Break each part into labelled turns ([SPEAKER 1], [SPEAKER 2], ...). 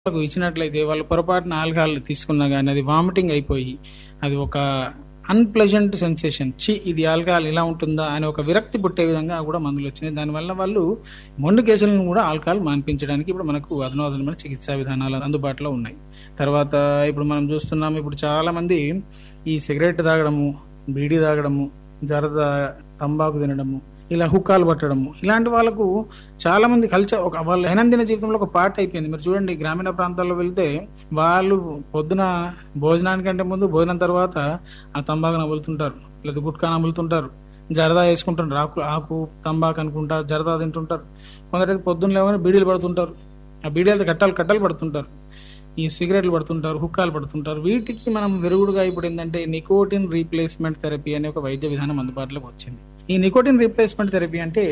[SPEAKER 1] వాళ్ళకు ఇచ్చినట్లయితే వాళ్ళు పొరపాటున ఆల్కహాల్ తీసుకున్నా కానీ అది వామిటింగ్ అయిపోయి అది ఒక అన్ప్లెజెంట్ సెన్సేషన్ చి ఇది ఆల్కహాల్ ఇలా ఉంటుందా అని ఒక విరక్తి పుట్టే విధంగా కూడా మందులు వచ్చినాయి దానివల్ల వాళ్ళు మొండు కేసులను కూడా ఆల్కహాల్ మాన్పించడానికి ఇప్పుడు మనకు అధునాతనమైన చికిత్సా విధానాలు అందుబాటులో ఉన్నాయి తర్వాత ఇప్పుడు మనం చూస్తున్నాం ఇప్పుడు చాలా మంది ఈ సిగరెట్ తాగడము బీడీ తాగడము జరద తంబాకు తినడము ఇలా హుక్కాలు పట్టడము ఇలాంటి వాళ్ళకు చాలా మంది కల్చర్ ఒక వాళ్ళ దైనందిన జీవితంలో ఒక పార్ట్ అయిపోయింది మీరు చూడండి గ్రామీణ ప్రాంతాల్లో వెళ్తే వాళ్ళు పొద్దున భోజనానికంటే ముందు భోజనం తర్వాత ఆ తంబాకు నవ్వులుతుంటారు లేదా గుట్కా నవ్వులుతుంటారు జరదా వేసుకుంటుంటారు ఆకు ఆకు తంబాకు అనుకుంటా జరదా తింటుంటారు కొందరైతే పొద్దున్న లేవని బీడీలు పడుతుంటారు ఆ బీడీలతో కట్టాలు కట్టలు పడుతుంటారు ఈ సిగరెట్లు పడుతుంటారు హుక్కాలు పడుతుంటారు వీటికి మనం విరుగుడుగా ఇప్పుడు ఏంటంటే నికోటిన్ రీప్లేస్మెంట్ థెరపీ అనే ఒక వైద్య విధానం అందుబాటులోకి వచ్చింది ఈ నికోటిన్ రీప్లేస్మెంట్ థెరపీ అంటే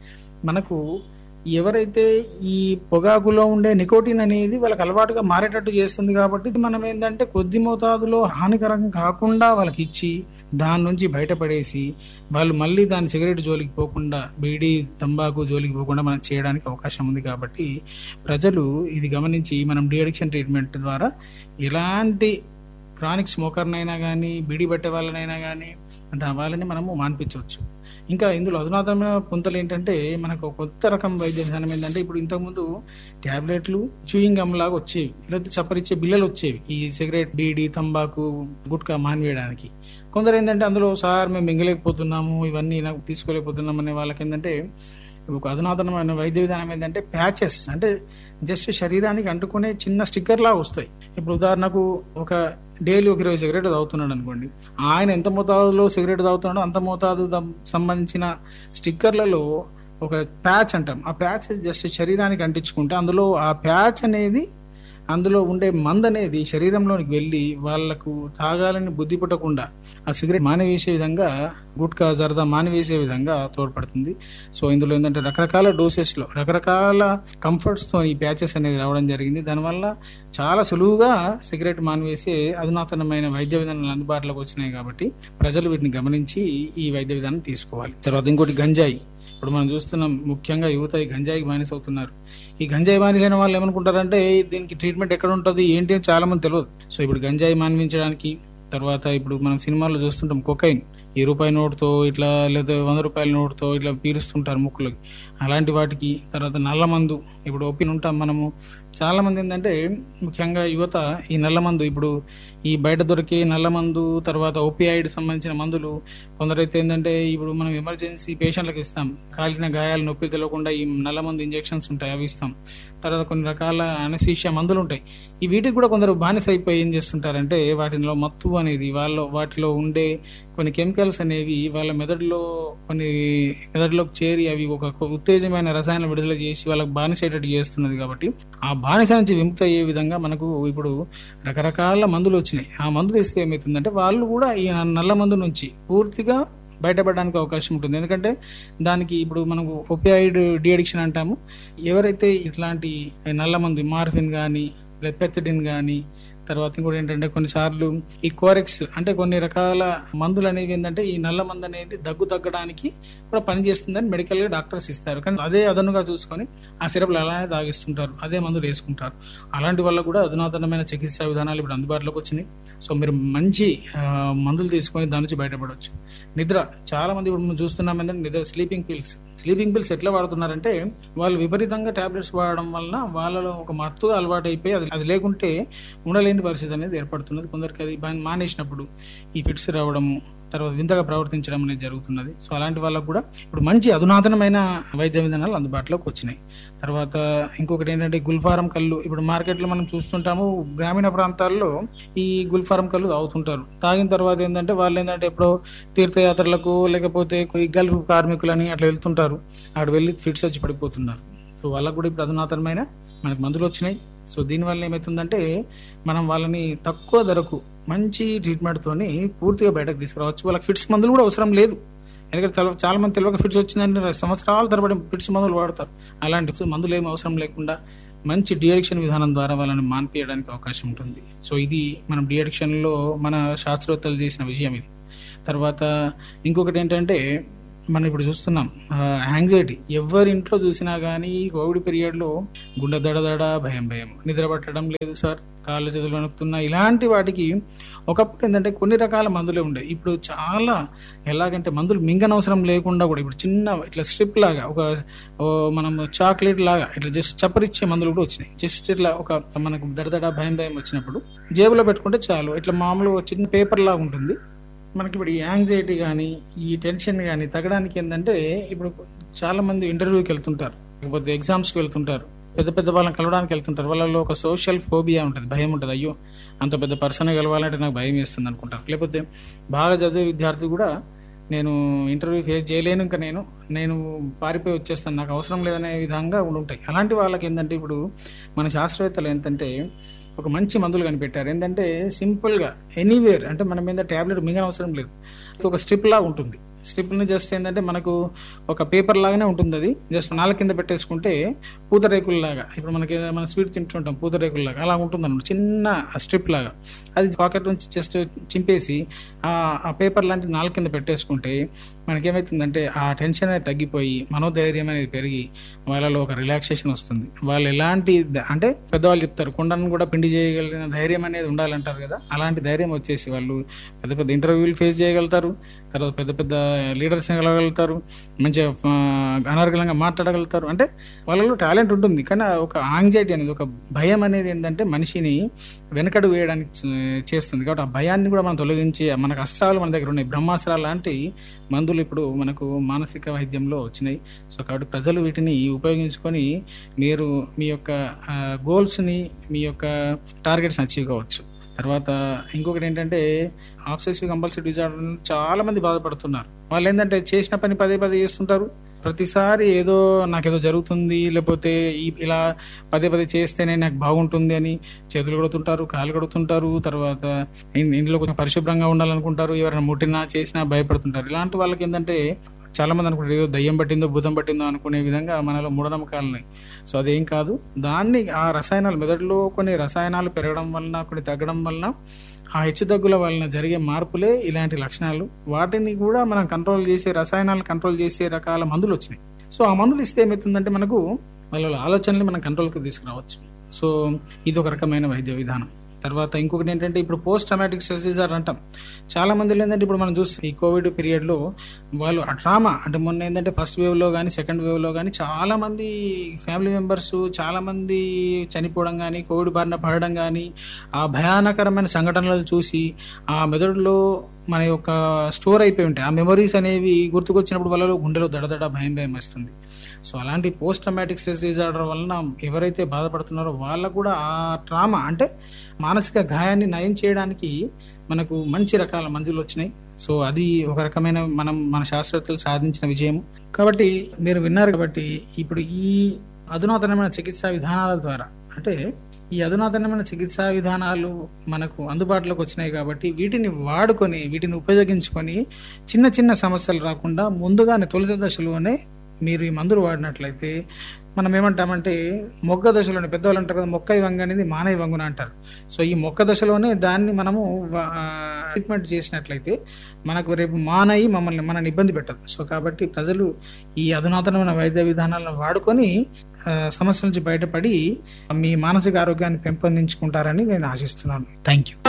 [SPEAKER 1] మనకు ఎవరైతే ఈ పొగాకులో ఉండే నికోటిన్ అనేది వాళ్ళకి అలవాటుగా మారేటట్టు చేస్తుంది కాబట్టి ఇది మనం ఏంటంటే కొద్ది మోతాదులో హానికరం కాకుండా వాళ్ళకి ఇచ్చి దాని నుంచి బయటపడేసి వాళ్ళు మళ్ళీ దాని సిగరెట్ జోలికి పోకుండా బీడీ తంబాకు జోలికి పోకుండా మనం చేయడానికి అవకాశం ఉంది కాబట్టి ప్రజలు ఇది గమనించి మనం డి అడిక్షన్ ట్రీట్మెంట్ ద్వారా ఎలాంటి క్రానిక్ స్మోకర్నైనా కానీ బీడీ పట్టే వాళ్ళనైనా కానీ దా వాళ్ళని మనము మాన్పించవచ్చు ఇంకా ఇందులో అధునాతనమైన పుంతలు ఏంటంటే మనకు కొత్త రకం వైద్య విధానం ఏంటంటే ఇప్పుడు ఇంతకుముందు ట్యాబ్లెట్లు చూయింగ్ గమ్ లాగా వచ్చేవి లేకపోతే చప్పరిచ్చే బిల్లలు వచ్చేవి ఈ సిగరెట్ బీడీ తంబాకు గుట్కా మానివేయడానికి కొందరు ఏంటంటే అందులో సార్ మేము మింగలేకపోతున్నాము ఇవన్నీ నాకు తీసుకోలేకపోతున్నాం అనే వాళ్ళకి ఏంటంటే ఒక అధునాతనమైన వైద్య విధానం ఏంటంటే ప్యాచెస్ అంటే జస్ట్ శరీరానికి అంటుకునే చిన్న స్టిక్కర్ లాగా వస్తాయి ఇప్పుడు ఉదాహరణకు ఒక డైలీ ఒక ఇరవై సిగరెట్ తాగుతున్నాడు అనుకోండి ఆయన ఎంత మోతాదులో సిగరెట్ తాగుతున్నాడో అంత మోతాదు ద- సంబంధించిన స్టిక్కర్లలో ఒక ప్యాచ్ అంటాం ఆ ప్యాచ్ జస్ట్ శరీరానికి అంటించుకుంటే అందులో ఆ ప్యాచ్ అనేది అందులో ఉండే మందు అనేది శరీరంలోనికి వెళ్ళి వాళ్లకు తాగాలని బుద్ధి పుట్టకుండా ఆ సిగరెట్ మానివేసే విధంగా గుట్కా జరదా మానివేసే విధంగా తోడ్పడుతుంది సో ఇందులో ఏంటంటే రకరకాల డోసెస్లో రకరకాల కంఫర్ట్స్తో ఈ ప్యాచెస్ అనేది రావడం జరిగింది దానివల్ల చాలా సులువుగా సిగరెట్ మానివేసే అధునాతనమైన వైద్య విధానాలు అందుబాటులోకి వచ్చినాయి కాబట్టి ప్రజలు వీటిని గమనించి ఈ వైద్య విధానం తీసుకోవాలి తర్వాత ఇంకోటి గంజాయి ఇప్పుడు మనం చూస్తున్నాం ముఖ్యంగా యువత ఈ గంజాయికి బానిస అవుతున్నారు ఈ గంజాయి బానిసైన వాళ్ళు ఏమనుకుంటారంటే దీనికి ట్రీట్మెంట్ ఎక్కడ ఉంటుంది ఏంటి అని చాలా మంది తెలియదు సో ఇప్పుడు గంజాయి మాన్వించడానికి తర్వాత ఇప్పుడు మనం సినిమాల్లో చూస్తుంటాం కొకైన్ ఈ రూపాయి నోటుతో ఇట్లా లేదా వంద రూపాయల నోటుతో ఇట్లా పీలుస్తుంటారు ముక్కులకి అలాంటి వాటికి తర్వాత నల్ల మందు ఇప్పుడు ఓపెన్ ఉంటాం మనము చాలా మంది ఏంటంటే ముఖ్యంగా యువత ఈ నల్ల మందు ఇప్పుడు ఈ బయట దొరికే నల్ల మందు తర్వాత ఓపిఐడ్ సంబంధించిన మందులు కొందరైతే ఏంటంటే ఇప్పుడు మనం ఎమర్జెన్సీ పేషెంట్లకు ఇస్తాం కాలిన గాయాలు నొప్పి తెలియకుండా ఈ నల్ల మందు ఇంజెక్షన్స్ ఉంటాయి అవి ఇస్తాం తర్వాత కొన్ని రకాల అనసీషియా మందులు ఉంటాయి ఈ వీటికి కూడా కొందరు బానిస అయిపోయి ఏం చేస్తుంటారంటే వాటిలో మత్తు అనేది వాళ్ళ వాటిలో ఉండే కొన్ని కెమికల్స్ అనేవి వాళ్ళ మెదడులో కొన్ని మెదడులోకి చేరి అవి ఒక ఉత్తేజమైన రసాయన విడుదల చేసి వాళ్ళకి బానిసయ్యేటట్టు చేస్తున్నది కాబట్టి ఆ బానిస నుంచి విముక్తి అయ్యే విధంగా మనకు ఇప్పుడు రకరకాల మందులు వచ్చినాయి ఆ మందులు ఇస్తే ఏమవుతుందంటే వాళ్ళు కూడా ఈ నల్ల మందు నుంచి పూర్తిగా బయటపడడానికి అవకాశం ఉంటుంది ఎందుకంటే దానికి ఇప్పుడు మనకు ఒపియాయిడ్ డి అడిక్షన్ అంటాము ఎవరైతే ఇట్లాంటి నల్ల మందు మార్ఫిన్ కానీ లెపెథిడిన్ కానీ తర్వాత ఇంకోటి ఏంటంటే కొన్నిసార్లు ఈ కోరెక్స్ అంటే కొన్ని రకాల మందులు అనేవి ఏంటంటే ఈ నల్ల మందు అనేది దగ్గు తగ్గడానికి కూడా పనిచేస్తుందని మెడికల్ గా డాక్టర్స్ ఇస్తారు కానీ అదే అదనుగా చూసుకొని ఆ సిరప్లు అలానే తాగిస్తుంటారు అదే మందులు వేసుకుంటారు అలాంటి వల్ల కూడా అధునాతనమైన చికిత్సా విధానాలు ఇప్పుడు అందుబాటులోకి వచ్చినాయి సో మీరు మంచి ఆ, మందులు తీసుకొని దాని నుంచి బయటపడవచ్చు నిద్ర చాలా మంది ఇప్పుడు మనం చూస్తున్నాం ఏంటంటే నిద్ర స్లీపింగ్ పిల్స్ స్లీపింగ్ పిల్స్ ఎట్లా వాడుతున్నారంటే వాళ్ళు విపరీతంగా టాబ్లెట్స్ వాడడం వలన వాళ్ళలో ఒక మత్తుగా అలవాటు అయిపోయి అది అది లేకుంటే ఉండలేని పరిస్థితి అనేది ఏర్పడుతున్నది కొందరికి అది బా- మానేసినప్పుడు ఈ ఫిట్స్ రావడము తర్వాత వింతగా ప్రవర్తించడం అనేది జరుగుతున్నది సో అలాంటి వాళ్ళకు కూడా ఇప్పుడు మంచి అధునాతనమైన వైద్య విధానాలు అందుబాటులోకి వచ్చినాయి తర్వాత ఇంకొకటి ఏంటంటే గుల్ఫారం కళ్ళు ఇప్పుడు మార్కెట్లో మనం చూస్తుంటాము గ్రామీణ ప్రాంతాల్లో ఈ గుల్ఫారం కళ్ళు తాగుతుంటారు తాగిన తర్వాత ఏంటంటే వాళ్ళు ఏంటంటే ఎప్పుడో తీర్థయాత్రలకు లేకపోతే ఈ గల్ఫ్ కార్మికులని అట్లా వెళ్తుంటారు అక్కడ వెళ్ళి ఫిట్స్ వచ్చి పడిపోతున్నారు సో వాళ్ళకు కూడా ఇప్పుడు అధునాతనమైన మనకు మందులు వచ్చినాయి సో దీనివల్ల ఏమవుతుందంటే మనం వాళ్ళని తక్కువ ధరకు మంచి ట్రీట్మెంట్తోని పూర్తిగా బయటకు తీసుకురావచ్చు వాళ్ళకి ఫిట్స్ మందులు కూడా అవసరం లేదు ఎందుకంటే తెల- చాలా మంది తెలియక ఫిట్స్ వచ్చిందంటే సంవత్సరాల తరబడి ఫిట్స్ మందులు వాడతారు అలాంటి మందులు ఏమి అవసరం లేకుండా మంచి డిఅడిక్షన్ విధానం ద్వారా వాళ్ళని మాన్పియడానికి అవకాశం ఉంటుంది సో ఇది మనం డిఅడిక్షన్లో మన శాస్త్రవేత్తలు చేసిన విషయం ఇది తర్వాత ఇంకొకటి ఏంటంటే మనం ఇప్పుడు చూస్తున్నాం యాంగ్జైటీ ఎవరి ఇంట్లో చూసినా కానీ కోవిడ్ పీరియడ్లో గుండె దడదడ భయం భయం నిద్ర పట్టడం లేదు సార్ కాళ్ళు చేతులు వణుకుతున్నా ఇలాంటి వాటికి ఒకప్పుడు ఏంటంటే కొన్ని రకాల మందులే ఉండే ఇప్పుడు చాలా ఎలాగంటే మందులు మింగనవసరం లేకుండా కూడా ఇప్పుడు చిన్న ఇట్లా స్ట్రిప్ లాగా ఒక ఓ మనం చాక్లెట్ లాగా ఇట్లా జస్ట్ చప్పరిచ్చే మందులు కూడా వచ్చినాయి జస్ట్ ఇట్లా ఒక మనకు దడదడ భయం భయం వచ్చినప్పుడు జేబులో పెట్టుకుంటే చాలు ఇట్లా మామూలు చిన్న పేపర్ లాగా ఉంటుంది మనకి ఇప్పుడు ఈ యాంగ్జైటీ కానీ ఈ టెన్షన్ కానీ తగ్గడానికి ఏంటంటే ఇప్పుడు చాలా మంది ఇంటర్వ్యూకి వెళ్తుంటారు లేకపోతే ఎగ్జామ్స్కి వెళ్తుంటారు పెద్ద పెద్ద వాళ్ళని కలవడానికి వెళ్తుంటారు వాళ్ళలో ఒక సోషల్ ఫోబియా ఉంటుంది భయం ఉంటుంది అయ్యో అంత పెద్ద పర్సన్ కలవాలంటే నాకు భయం వేస్తుంది అనుకుంటారు లేకపోతే బాగా చదివే విద్యార్థి కూడా నేను ఇంటర్వ్యూ ఫేస్ చేయలేను ఇంకా నేను నేను పారిపోయి వచ్చేస్తాను నాకు అవసరం లేదనే విధంగా ఉండి ఉంటాయి అలాంటి వాళ్ళకి ఏంటంటే ఇప్పుడు మన శాస్త్రవేత్తలు ఏంటంటే ఒక మంచి మందులు కనిపెట్టారు ఏంటంటే సింపుల్గా ఎనీవేర్ అంటే మనం మీద ట్యాబ్లెట్ మింగన అవసరం లేదు ఒక స్ట్రిప్ లాగా ఉంటుంది స్ట్రిప్ని జస్ట్ ఏంటంటే మనకు ఒక పేపర్ లాగానే ఉంటుంది అది జస్ట్ నాలుగు కింద పెట్టేసుకుంటే పూతరేకుల్లాగా ఇప్పుడు మనకి ఏదైనా మనం స్వీట్ తింటుంటాం పూతరేకుల్లాగా అలా ఉంటుంది అనమాట చిన్న స్ట్రిప్ లాగా అది పాకెట్ నుంచి జస్ట్ చింపేసి ఆ పేపర్ లాంటి నాలుగు కింద పెట్టేసుకుంటే మనకేమవుతుందంటే ఆ టెన్షన్ అనేది తగ్గిపోయి మనోధైర్యం అనేది పెరిగి వాళ్ళలో ఒక రిలాక్సేషన్ వస్తుంది వాళ్ళు ఎలాంటి అంటే పెద్దవాళ్ళు చెప్తారు కొండను కూడా పిండి చేయగలిగిన ధైర్యం అనేది ఉండాలంటారు కదా అలాంటి ధైర్యం వచ్చేసి వాళ్ళు పెద్ద పెద్ద ఇంటర్వ్యూలు ఫేస్ చేయగలుగుతారు తర్వాత పెద్ద పెద్ద లీడర్స్ కలగలుగుతారు మంచిగా అనర్గళంగా మాట్లాడగలుగుతారు అంటే వాళ్ళలో టాలెంట్ ఉంటుంది కానీ ఒక యాంగ్జైటీ అనేది ఒక భయం అనేది ఏంటంటే మనిషిని వెనకడు వేయడానికి చేస్తుంది కాబట్టి ఆ భయాన్ని కూడా మనం తొలగించి మనకు అస్త్రాలు మన దగ్గర ఉన్నాయి బ్రహ్మాస్త్రాలు లాంటి మందులు ఇప్పుడు మనకు మానసిక వైద్యంలో వచ్చినాయి సో కాబట్టి ప్రజలు వీటిని ఉపయోగించుకొని మీరు మీ యొక్క గోల్స్ని మీ యొక్క టార్గెట్స్ని అచీవ్ కావచ్చు తర్వాత ఇంకొకటి ఏంటంటే ఆబ్సెసివ్ కంపల్సివ్ డిజార్డర్ చాలా మంది బాధపడుతున్నారు వాళ్ళు ఏంటంటే చేసిన పని పదే పదే చేస్తుంటారు ప్రతిసారి ఏదో నాకేదో జరుగుతుంది లేకపోతే ఇలా పదే పదే చేస్తేనే నాకు బాగుంటుంది అని చేతులు కొడుతుంటారు కాలు కొడుతుంటారు తర్వాత ఇంట్లో కొంచెం పరిశుభ్రంగా ఉండాలనుకుంటారు ఎవరైనా ముట్టినా చేసినా భయపడుతుంటారు ఇలాంటి వాళ్ళకి ఏంటంటే చాలా మంది అనుకుంటారు ఏదో దయ్యం పట్టిందో భూతం పట్టిందో అనుకునే విధంగా మనలో మూఢనమ్మకాలు ఉన్నాయి సో అదేం కాదు దాన్ని ఆ రసాయనాలు మెదడులో కొన్ని రసాయనాలు పెరగడం వలన కొన్ని తగ్గడం వలన ఆ హెచ్చుతగ్గుల వలన జరిగే మార్పులే ఇలాంటి లక్షణాలు వాటిని కూడా మనం కంట్రోల్ చేసే రసాయనాలు కంట్రోల్ చేసే రకాల మందులు వచ్చినాయి సో ఆ మందులు ఇస్తే ఏమవుతుందంటే మనకు వాళ్ళ ఆలోచనలు మనం కంట్రోల్కి తీసుకురావచ్చు సో ఇది ఒక రకమైన వైద్య విధానం తర్వాత ఇంకొకటి ఏంటంటే ఇప్పుడు పోస్ట్ ట్రామాటిక్ స్ట్రెస్ డిజార్డర్ అంటాం చాలా మంది ఏంటంటే ఇప్పుడు మనం చూస్తే ఈ కోవిడ్ పీరియడ్లో వాళ్ళు ఆ డ్రామా అంటే మొన్న ఏంటంటే ఫస్ట్ వేవ్లో కానీ సెకండ్ వేవ్లో కానీ చాలా మంది ఫ్యామిలీ మెంబర్స్ చాలా మంది చనిపోవడం కానీ కోవిడ్ బారిన పడడం కానీ ఆ భయానకరమైన సంఘటనలు చూసి ఆ మెదడులో మన యొక్క స్టోర్ అయిపోయి ఉంటాయి ఆ మెమరీస్ అనేవి గుర్తుకొచ్చినప్పుడు వాళ్ళలో గుండెలో దడదడ భయం భయం వస్తుంది సో అలాంటి పోస్ట్ ట్రామాటిక్ స్ట్రెస్ డిజార్డర్ వలన ఎవరైతే బాధపడుతున్నారో వాళ్ళకు కూడా ఆ ట్రామా అంటే మానసిక గాయాన్ని నయం చేయడానికి మనకు మంచి రకాల మందులు వచ్చినాయి సో అది ఒక రకమైన మనం మన శాస్త్రవేత్తలు సాధించిన విజయం కాబట్టి మీరు విన్నారు కాబట్టి ఇప్పుడు ఈ అధునాతనమైన చికిత్సా విధానాల ద్వారా అంటే ఈ అధునాతనమైన చికిత్సా విధానాలు మనకు అందుబాటులోకి వచ్చినాయి కాబట్టి వీటిని వాడుకొని వీటిని ఉపయోగించుకొని చిన్న చిన్న సమస్యలు రాకుండా ముందుగానే తొలిత దశలోనే మీరు ఈ మందులు వాడినట్లయితే మనం ఏమంటామంటే మొగ్గ దశలోనే పెద్దవాళ్ళు అంటారు కదా మొక్క వంగ అనేది మానవ వంగున అంటారు సో ఈ మొక్క దశలోనే దాన్ని మనము ట్రీట్మెంట్ చేసినట్లయితే మనకు రేపు మానయి మమ్మల్ని మనల్ని ఇబ్బంది పెట్టదు సో కాబట్టి ప్రజలు ఈ అధునాతనమైన వైద్య విధానాలను వాడుకొని సమస్యల నుంచి బయటపడి మీ మానసిక ఆరోగ్యాన్ని పెంపొందించుకుంటారని నేను ఆశిస్తున్నాను థ్యాంక్ యూ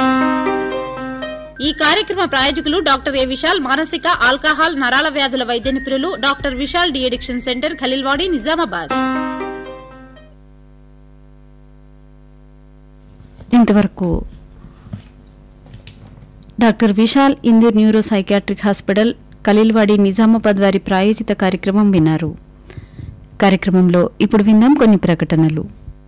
[SPEAKER 2] ఈ కార్యక్రమ ప్రాయోజకులు డాక్టర్ ఏ విశాల్ మానసిక ఆల్కహాల్ నరాల వ్యాధుల వైద్య నిపుణులు doctor Vishal de addiction centre Khaleelwadi Nizamabad
[SPEAKER 3] ఇంతవరకు doctor Vishal Indur neuro psychiatric hospital Khaleelwadi Nizamabad వారి ప్రాయోజిత కార్యక్రమం విన్నారు కార్యక్రమంలో ఇప్పుడు విందాం కొన్ని ప్రకటనలు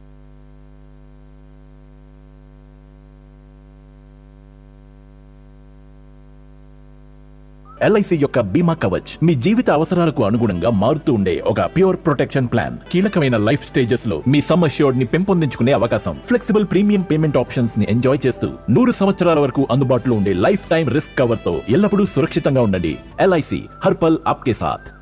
[SPEAKER 4] ఎల్ఐసి యొక్క బీమా కవచ్ మీ జీవిత అవసరాలకు అనుగుణంగా మారుతూ ఉండే ఒక ప్యూర్ ప్రొటెక్షన్ ప్లాన్ కీలకమైన లైఫ్ స్టేజెస్ లో మీ సమ్ అష్యూర్డ్ ని పెంపొందించుకునే అవకాశం ఫ్లెక్సిబుల్ ప్రీమియం పేమెంట్ ఆప్షన్స్ ని ఎంజాయ్ చేస్తూ నూరు సంవత్సరాల వరకు అందుబాటులో ఉండే లైఫ్ టైం రిస్క్ కవర్ తో ఎల్లప్పుడూ సురక్షితంగా ఉండండి ఎల్ఐసి హర్పల్ ఆప్కే సాథ్